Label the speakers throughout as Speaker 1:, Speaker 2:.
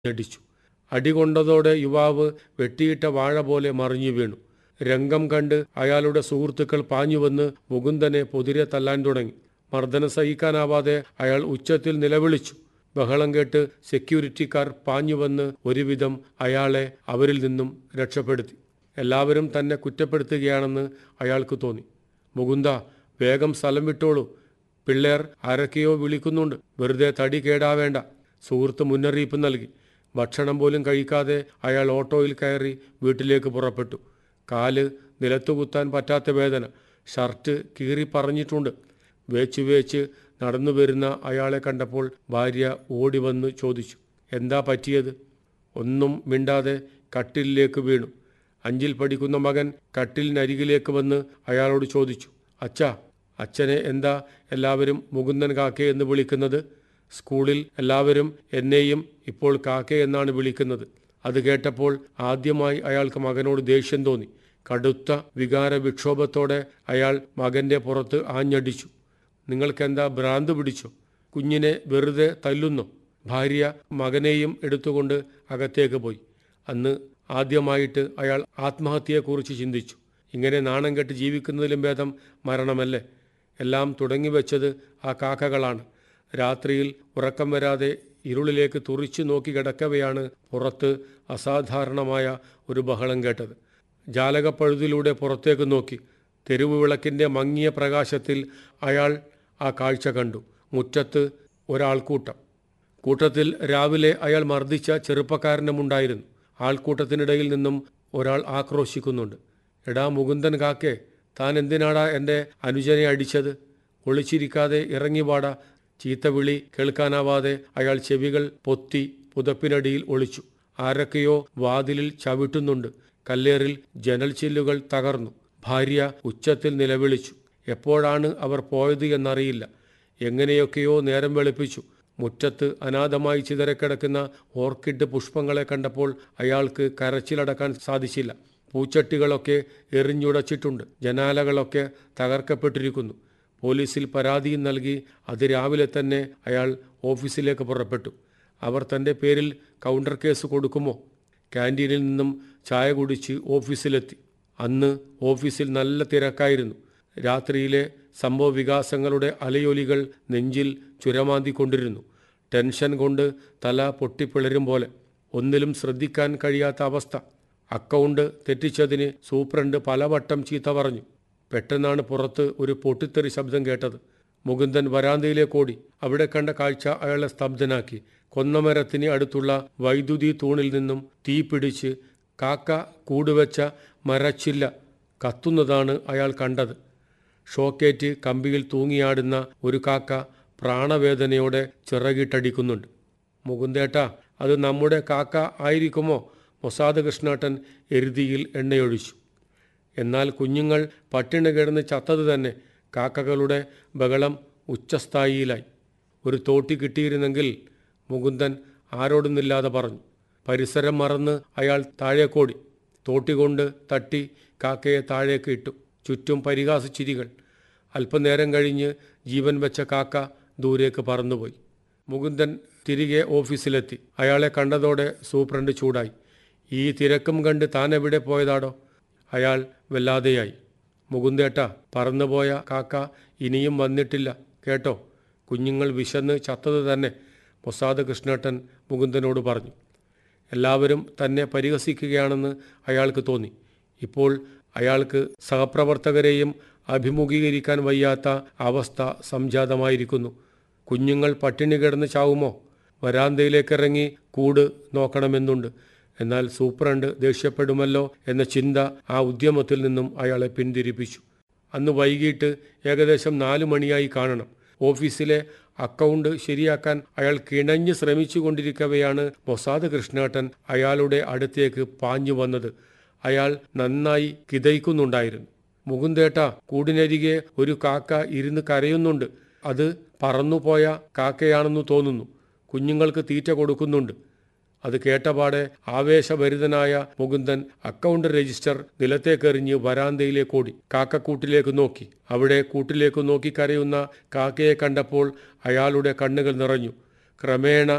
Speaker 1: ഞടിച്ചു അടികൊണ്ടതോടെ യുവാവ് വെട്ടിയിട്ട വാഴ പോലെ മറിഞ്ഞു വീണു രംഗം കണ്ട് അയാളുടെ സുഹൃത്തുക്കൾ പാഞ്ഞുവന്ന് മുകുന്ദനെ പൊതിരെ തല്ലാൻ തുടങ്ങി മർദ്ദനം സഹിക്കാനാവാതെ അയാൾ ഉച്ചത്തിൽ നിലവിളിച്ചു ബഹളം കേട്ട് സെക്യൂരിറ്റിക്കാർ പാഞ്ഞുവന്ന് ഒരുവിധം അയാളെ അവരിൽ നിന്നും രക്ഷപ്പെടുത്തി എല്ലാവരും തന്നെ കുറ്റപ്പെടുത്തുകയാണെന്ന് അയാൾക്ക് തോന്നി മുകുന്ദ വേഗം സ്ഥലം വിട്ടോളൂ പിള്ളേർ ആരൊക്കെയോ വിളിക്കുന്നുണ്ട് വെറുതെ തടി കേടാവേണ്ട സുഹൃത്ത് മുന്നറിയിപ്പ് നൽകി ഭക്ഷണം പോലും കഴിക്കാതെ അയാൾ ഓട്ടോയിൽ കയറി വീട്ടിലേക്ക് പുറപ്പെട്ടു കാല് നിലത്തുകുത്താൻ പറ്റാത്ത വേദന ഷർട്ട് കീറി പറഞ്ഞിട്ടുണ്ട് വേച്ച് വേച്ച് നടന്നു വരുന്ന അയാളെ കണ്ടപ്പോൾ ഭാര്യ ഓടി വന്ന് ചോദിച്ചു എന്താ പറ്റിയത് ഒന്നും മിണ്ടാതെ കട്ടിലിലേക്ക് വീണു അഞ്ചിൽ പഠിക്കുന്ന മകൻ കട്ടിലിനരികിലേക്ക് വന്ന് അയാളോട് ചോദിച്ചു അച്ഛാ അച്ഛനെ എന്താ എല്ലാവരും മുകുന്ദൻ കാക്കേ എന്ന് വിളിക്കുന്നത് സ്കൂളിൽ എല്ലാവരും എന്നെയും ഇപ്പോൾ കാക്കേ എന്നാണ് വിളിക്കുന്നത് അത് കേട്ടപ്പോൾ ആദ്യമായി അയാൾക്ക് മകനോട് ദേഷ്യം തോന്നി കടുത്ത വികാര വിക്ഷോഭത്തോടെ അയാൾ മകന്റെ പുറത്ത് ആഞ്ഞടിച്ചു നിങ്ങൾക്കെന്താ ഭ്രാന്ത് പിടിച്ചോ കുഞ്ഞിനെ വെറുതെ തല്ലുന്നോ ഭാര്യ മകനെയും എടുത്തുകൊണ്ട് അകത്തേക്ക് പോയി അന്ന് ആദ്യമായിട്ട് അയാൾ ആത്മഹത്യയെക്കുറിച്ച് ചിന്തിച്ചു ഇങ്ങനെ നാണം കെട്ട് ജീവിക്കുന്നതിലും ഭേദം മരണമല്ലേ എല്ലാം തുടങ്ങിവെച്ചത് ആ കാക്കകളാണ് രാത്രിയിൽ ഉറക്കം വരാതെ ഇരുളിലേക്ക് തുറിച്ചു നോക്കി കിടക്കവെയാണ് പുറത്ത് അസാധാരണമായ ഒരു ബഹളം കേട്ടത് ജാലകപ്പഴുതിലൂടെ പുറത്തേക്ക് നോക്കി തെരുവ് വിളക്കിൻ്റെ മങ്ങിയ പ്രകാശത്തിൽ അയാൾ ആ കാഴ്ച കണ്ടു മുറ്റത്ത് ഒരാൾക്കൂട്ടം കൂട്ടത്തിൽ രാവിലെ അയാൾ മർദ്ദിച്ച ചെറുപ്പക്കാരനുമുണ്ടായിരുന്നു ആൾക്കൂട്ടത്തിനിടയിൽ നിന്നും ഒരാൾ ആക്രോശിക്കുന്നുണ്ട് എടാ മുകുന്ദൻ കാക്കേ താൻ എന്തിനാടാ എൻ്റെ അനുജനെ അടിച്ചത് ഒളിച്ചിരിക്കാതെ ഇറങ്ങിവാടാ ചീത്തവിളി കേൾക്കാനാവാതെ അയാൾ ചെവികൾ പൊത്തി പുതപ്പിനടിയിൽ ഒളിച്ചു ആരൊക്കെയോ വാതിലിൽ ചവിട്ടുന്നുണ്ട് കല്ലേറിൽ ജനൽ ചില്ലുകൾ തകർന്നു ഭാര്യ ഉച്ചത്തിൽ നിലവിളിച്ചു എപ്പോഴാണ് അവർ പോയത് എന്നറിയില്ല എങ്ങനെയൊക്കെയോ നേരം വെളുപ്പിച്ചു മുറ്റത്ത് അനാഥമായി ചിതറക്കിടക്കുന്ന ഓർക്കിഡ് പുഷ്പങ്ങളെ കണ്ടപ്പോൾ അയാൾക്ക് കരച്ചിലടക്കാൻ സാധിച്ചില്ല പൂച്ചട്ടികളൊക്കെ എറിഞ്ഞുടച്ചിട്ടുണ്ട് ജനാലകളൊക്കെ തകർക്കപ്പെട്ടിരിക്കുന്നു പോലീസിൽ പരാതിയും നൽകി അതിരാവിലെ തന്നെ അയാൾ ഓഫീസിലേക്ക് പുറപ്പെട്ടു അവർ തൻ്റെ പേരിൽ കൗണ്ടർ കേസ് കൊടുക്കുമോ ക്യാൻറ്റീനിൽ നിന്നും ചായ കുടിച്ച് ഓഫീസിലെത്തി അന്ന് ഓഫീസിൽ നല്ല തിരക്കായിരുന്നു രാത്രിയിലെ സംഭവ വികാസങ്ങളുടെ അലയൊലികൾ നെഞ്ചിൽ ചുരമാന്തിക്കൊണ്ടിരുന്നു ടെൻഷൻ കൊണ്ട് തല പൊട്ടിപ്പിളരും പോലെ ഒന്നിലും ശ്രദ്ധിക്കാൻ കഴിയാത്ത അവസ്ഥ അക്കൗണ്ട് തെറ്റിച്ചതിന് സൂപ്രണ്ട് പലവട്ടം ചീത്ത പറഞ്ഞു പെട്ടെന്നാണ് പുറത്ത് ഒരു പൊട്ടിത്തെറി ശബ്ദം കേട്ടത് മുകുന്ദൻ വരാന്തയിലേക്ക് ഓടി അവിടെ കണ്ട കാഴ്ച അയാളെ സ്തബ്ധനാക്കി കൊന്നമരത്തിന് അടുത്തുള്ള വൈദ്യുതി തൂണിൽ നിന്നും തീ പിടിച്ച് കാക്ക കൂടുവെച്ച മരച്ചില്ല കത്തുന്നതാണ് അയാൾ കണ്ടത് ഷോക്കേറ്റ് കമ്പിയിൽ തൂങ്ങിയാടുന്ന ഒരു കാക്ക പ്രാണവേദനയോടെ ചിറകിട്ടടിക്കുന്നുണ്ട് മുകുന്ദേട്ട അത് നമ്മുടെ കാക്ക ആയിരിക്കുമോ മൊസാദ് കൃഷ്ണേട്ടൻ എരുതിയിൽ എണ്ണയൊഴിച്ചു എന്നാൽ കുഞ്ഞുങ്ങൾ പട്ടിണി കിടന്ന് ചത്തത് തന്നെ കാക്കകളുടെ ബഹളം ഉച്ചസ്ഥായിയിലായി ഒരു തോട്ടി കിട്ടിയിരുന്നെങ്കിൽ മുകുന്ദൻ ആരോടുന്നില്ലാതെ പറഞ്ഞു പരിസരം മറന്ന് അയാൾ താഴേക്കോടി തോട്ടി കൊണ്ട് തട്ടി കാക്കയെ താഴേക്ക് ഇട്ടു ചുറ്റും പരിഹാസിച്ചിരികൾ അല്പനേരം കഴിഞ്ഞ് ജീവൻ വെച്ച കാക്ക ദൂരേക്ക് പറന്നുപോയി മുകുന്ദൻ തിരികെ ഓഫീസിലെത്തി അയാളെ കണ്ടതോടെ സൂപ്രണ്ട് ചൂടായി ഈ തിരക്കും കണ്ട് താൻ എവിടെ പോയതാടോ അയാൾ വല്ലാതെയായി മുകുന്ദേട്ട പറന്നുപോയ കാക്ക ഇനിയും വന്നിട്ടില്ല കേട്ടോ കുഞ്ഞുങ്ങൾ വിശന്ന് ചത്തത് തന്നെ മൊസാദ് കൃഷ്ണേട്ടൻ മുകുന്ദനോട് പറഞ്ഞു എല്ലാവരും തന്നെ പരിഹസിക്കുകയാണെന്ന് അയാൾക്ക് തോന്നി ഇപ്പോൾ അയാൾക്ക് സഹപ്രവർത്തകരെയും അഭിമുഖീകരിക്കാൻ വയ്യാത്ത അവസ്ഥ സംജാതമായിരിക്കുന്നു കുഞ്ഞുങ്ങൾ പട്ടിണി കിടന്ന് ചാവുമോ വരാന്തയിലേക്കിറങ്ങി കൂട് നോക്കണമെന്നുണ്ട് എന്നാൽ സൂപ്രണ്ട് ദേഷ്യപ്പെടുമല്ലോ എന്ന ചിന്ത ആ ഉദ്യമത്തിൽ നിന്നും അയാളെ പിന്തിരിപ്പിച്ചു അന്ന് വൈകിട്ട് ഏകദേശം നാലു മണിയായി കാണണം ഓഫീസിലെ അക്കൗണ്ട് ശരിയാക്കാൻ അയാൾ കിണഞ്ഞ് ശ്രമിച്ചു കൊണ്ടിരിക്കവെയാണ് മൊസാദ് കൃഷ്ണേട്ടൻ അയാളുടെ അടുത്തേക്ക് പാഞ്ഞു വന്നത് അയാൾ നന്നായി കിതയ്ക്കുന്നുണ്ടായിരുന്നു മുകുന്ദേട്ട കൂടിനരികെ ഒരു കാക്ക ഇരുന്ന് കരയുന്നുണ്ട് അത് പറന്നുപോയ കാക്കയാണെന്ന് തോന്നുന്നു കുഞ്ഞുങ്ങൾക്ക് തീറ്റ കൊടുക്കുന്നുണ്ട് അത് കേട്ടപാടെ ആവേശഭരിതനായ മുകുന്ദൻ അക്കൗണ്ട് രജിസ്റ്റർ നിലത്തേക്കെറിഞ്ഞ് വരാന്തയിലേക്ക് ഓടി കാക്കക്കൂട്ടിലേക്ക് നോക്കി അവിടെ കൂട്ടിലേക്ക് നോക്കി കരയുന്ന കാക്കയെ കണ്ടപ്പോൾ അയാളുടെ കണ്ണുകൾ നിറഞ്ഞു ക്രമേണ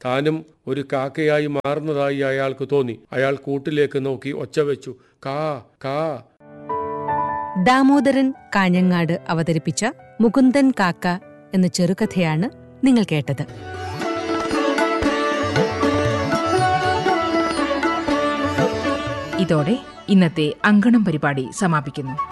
Speaker 1: താനും ഒരു കാക്കയായി മാറുന്നതായി അയാൾക്ക് തോന്നി അയാൾ കൂട്ടിലേക്ക് നോക്കി ഒച്ച വെച്ചു കാ കാ
Speaker 2: ദാമോദരൻ കാഞ്ഞങ്ങാട് അവതരിപ്പിച്ച മുകുന്ദൻ കാക്ക എന്ന ചെറുകഥയാണ് നിങ്ങൾ കേട്ടത്
Speaker 3: ഇതോടെ ഇന്നത്തെ അങ്കണം പരിപാടി സമാപിക്കുന്നു